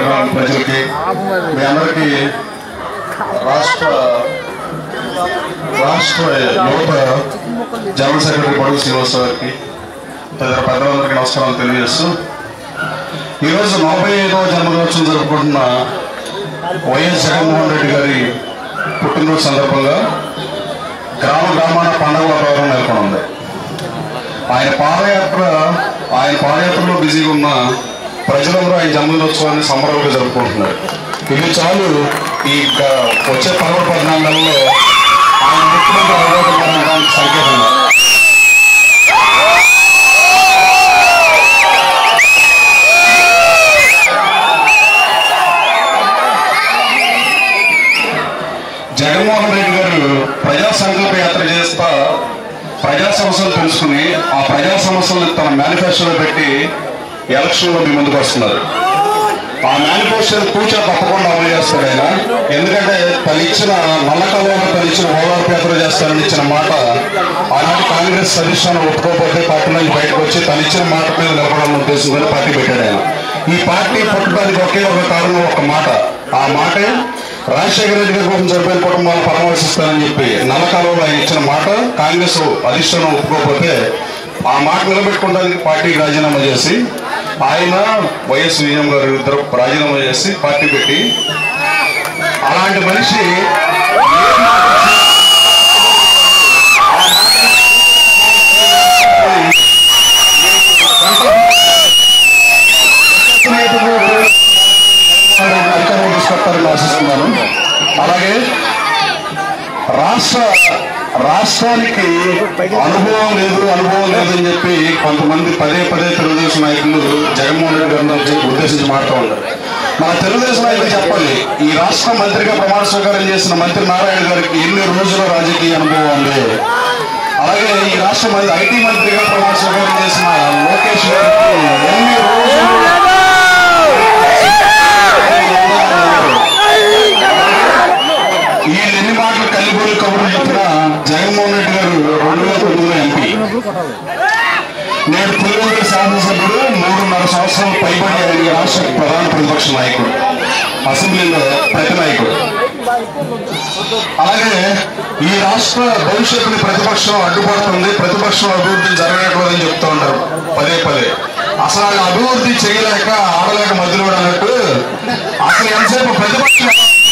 నియోజకవర్గం ప్రజలకి మీ అందరికీ రాష్ట్ర రాష్ట్ర యువత జనరల్ సెక్రటరీ పొడుగు శ్రీనివాసరావు గారికి తదితర పెద్దలందరికీ నమస్కారాలు తెలియజేస్తూ ఈరోజు నలభై ఐదవ జన్మదినోత్సవం జరుపుకుంటున్న వైఎస్ జగన్మోహన్ రెడ్డి గారి పుట్టినరోజు సందర్భంగా గ్రామ గ్రామాన పండగ వాతావరణం నెలకొని ఉంది ఆయన పాదయాత్ర ఆయన పాదయాత్రలో బిజీగా ఉన్న ప్రజలందరూ ఆయన జన్మదినోత్సవాన్ని సంబరాలుగా జరుపుకుంటున్నారు ఇది చాలు ఈ గ- వచ్చే పదమూడు పద్నాలుగు నెలల్లో ఆయన ముఖ్యమంత్రి అవబోతున్నారనడానికి సంకేతంగా జగన్మోహన్ రెడ్డి గారు ప్రజా సంకల్ప యాత్ర చేస్తా ప్రజా సమస్యలు తెలుసుకుని ఆ ప్రజా సమస్యలను తన మేనిఫెస్టోలో పెట్టి ఎలక్షన్లో మీ ముందుకు వస్తున్నారు ఆ మేనిఫెస్టోని కూర్చో తప్పకుండా అమలు చేస్తాడు ఆయన ఎందుకంటే తను ఇచ్చిన నల్లకల్లోనే తను ఇచ్చిన ఓదార్పు యాత్ర చేస్తానని ఇచ్చిన మాట ఆనాటి కాంగ్రెస్ అధిష్టానం ఒప్పుకోకపోతే పార్టీ నుంచి బయటకు వచ్చి తను ఇచ్చిన మాట మీద నిలబడాలని ఉద్దేశంతో పార్టీ పెట్టాడు ఆయన ఈ పార్టీ పుట్టడానికి ఒకే ఒక కారణం ఒక మాట ఆ మాటే రాజశేఖర రెడ్డి గారి కోసం చనిపోయిన కుటుంబాలను పరామర్శిస్తానని చెప్పి నల్లకాలంలో ఆయన ఇచ్చిన మాట కాంగ్రెస్ అధిష్టానం ఒప్పుకోకపోతే ఆ మాట నిలబెట్టుకోవడానికి పార్టీకి రాజీనామా చేసి ఆయన వైఎస్ విజయం గారు ఇద్దరు రాజీనామా చేసి పార్టీ పెట్టి అలాంటి మనిషి అధికారం తీసుకొస్తారని ఆశిస్తున్నాను అలాగే రాష్ట్ర రాష్ట్రానికి అనుభవం లేదు అనుభవం లేదని చెప్పి కొంతమంది పదే పదే తెలుగుదేశం నాయకులు జగన్మోహన్ రెడ్డి గారిని ఉద్దేశించి మాట్లాడుతూ ఉంటారు మన తెలుగుదేశం నాయకులు చెప్పాలి ఈ రాష్ట్ర మంత్రిగా ప్రమాణ స్వీకారం చేసిన మంత్రి నారాయణ గారికి ఎన్ని రోజుల రాజకీయ అనుభవం ఉంది అలాగే ఈ రాష్ట్ర మంత్రి ఐటీ మంత్రిగా ప్రమాణ స్వీకారం చేసిన లోకేష్ గారికి ఎన్ని రోజులు ఈ ఎన్ని మాటలు కలిపి కబుర్లు చెప్పిన జగన్మోహన్ రెడ్డి గారు రెండు వేల తొమ్మిదిలో ఎంపీ నేడు పులివెందుల శాసనసభ్యుడు మూడున్నర సంవత్సరాలు పైబడి ఆయన ఈ రాష్ట్ర ప్రధాన ప్రతిపక్ష నాయకుడు అసెంబ్లీలో ప్రతి నాయకుడు అలాగే ఈ రాష్ట్ర భవిష్యత్తుని ప్రతిపక్షం అడ్డుపడుతుంది ప్రతిపక్షం అభివృద్ధి జరగట్లేదని చెప్తూ ఉంటారు పదే పదే అసలు ఆయన అభివృద్ధి చేయలేక ఆడలేక మధ్యలో అన్నట్టు అసలు ఎంతసేపు ప్రతిపక్షం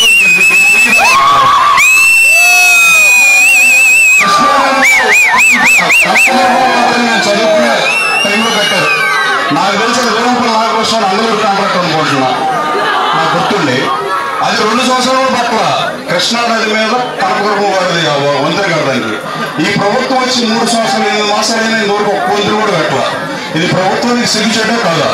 నేను చదువుకునే టైంలో కట్టారు నాకు తెలిసిన వేలంపల్లి నాగకృష్ణ అందరూ కాంట్రాక్ట్ అనుకుంటున్నా నాకు గుర్తుండి అది రెండు సంవత్సరాలు పట్ల కృష్ణానది మీద కనకదుర్గం వాడిది ఆ వంతెన కట్టడానికి ఈ ప్రభుత్వం వచ్చి మూడు సంవత్సరాలు ఎనిమిది మాసాలైనా ఇంతవరకు ఒక్క వంతులు కూడా కట్టల ఇది ప్రభుత్వానికి సిగ్గుచేటే కాదా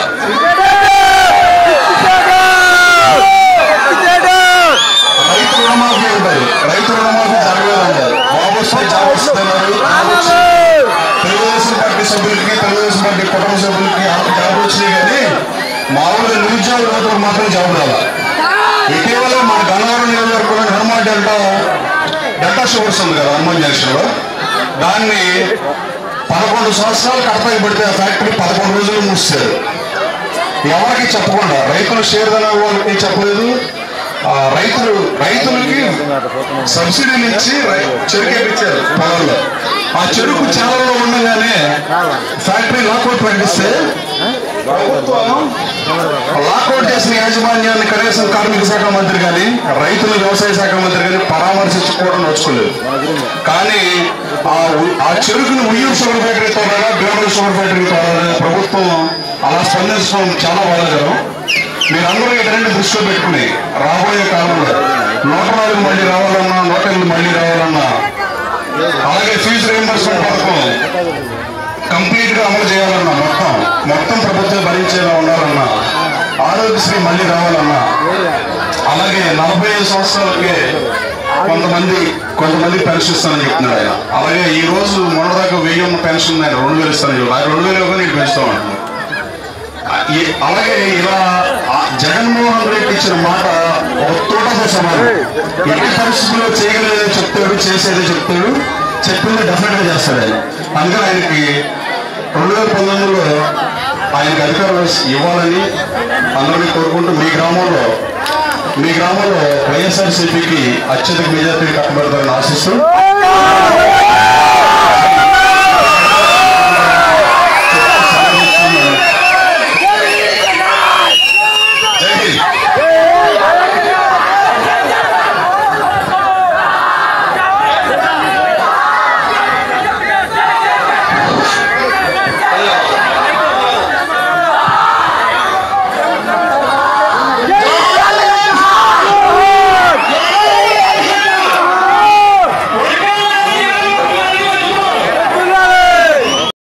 రైతు రుణమాఫీ ఉంటాయి రైతు రుణమాఫీ జరగలేదంటారు బాబు వస్తే జాబ్ వస్తున్నారు తెలుగుదేశం పార్టీ సభ్యులకి తెలుగుదేశం పార్టీ కుటుంబ సభ్యులకి వాళ్ళకి జాబ్ వచ్చినాయి కానీ మామూలుగా నిరుద్యోగ యువతకు మాత్రం జాబ్ రాలా ఇటీవల మన గన్నవరం నియోజకవర్గంలో హనుమాన్ డెల్టా డెల్టా షుగర్స్ ఉంది కదా హనుమాన్ జంక్షన్ లో దాన్ని పదకొండు సంవత్సరాలు కడపకి పడితే ఆ ఫ్యాక్టరీ పదకొండు రోజులు మూసారు ఎవరికి చెప్పకుండా రైతులు షేర్ వాళ్ళకి చెప్పలేదు ఆ, రైతులు రైతులకి సబ్సిడీలు ఇచ్చి రై- చెరుకు ఇచ్చారు పొలంలో ఆ చెరుకు చేలలో ఉండగానే ఫ్యాక్టరీ లాకౌట్ ప్రకటిస్తే ప్రభుత్వం లాకౌట్ చేసిన యాజమాన్యాన్ని కనీసం కార్మిక శాఖ మంత్రి కానీ రైతుల వ్యవసాయ శాఖ మంత్రి కానీ పరామర్శించుకోవడం నోచుకోలేదు కానీ ఆ ఉ- ఆ చెరుకును ఉయ్యూరు షుగర్ ఫ్యాక్టరీ తోడాలా బేడూరు షుగర్ ఫ్యాక్టరీ తోడాలా ప్రభుత్వం అలా స్పందించడం చాలా బాధాకరం మీరందరూ ఈ రెండు దృష్టిలో పెట్టుకుని రాబోయే కాలంలో నూట నాలుగు మళ్ళీ రావాలన్నా నూట ఎనిమిది మళ్ళీ రావాలన్నా అలాగే ఫీజు రీఎంబర్స్మెంట్ పథకం కంప్లీట్ గా అమలు చేయాలన్నా మొత్తం మొత్తం ప్రభుత్వం భరించేలా ఉండాలన్నా ఆరోగ్యశ్రీ మళ్ళీ రావాలన్నా అలాగే నలభై ఐదు సంవత్సరాలకే కొంతమంది కొంతమంది పెన్షన్ ఇస్తానని చెప్తున్నాడు ఆయన అలాగే ఈ రోజు మొన్నదాకా వెయ్యి ఉన్న పెన్షన్ ఆయన రెండు వేలు ఇస్తానని చెప్పి ఆయన రెండు వేలు ఇవ్వగా నీకు పెంచుతాం అంటున్నాడు ఈ- అలాగే ఇలా ఆ జగన్మోహన్ రెడ్డి ఇచ్చిన మాట ఒక తోటతో సమానం ఎట్టి పరిస్థితుల్లో చేయగలిగేదే చెప్తాడు చేసేదే చెప్తాడు చెప్పింది డెఫినెట్ గా చేస్తాడు ఆయన అందుకని ఆయనకి రెండు వేల పంతొమ్మిదిలో ఆయనకు అధికారం ఇవ్వాలని అందరినీ కోరుకుంటూ మీ గ్రామంలో మీ గ్రామంలో వైఎస్ఆర్సీపీకి అత్యధిక మెజార్టీ కట్టబడతారని ఆశిస్తూ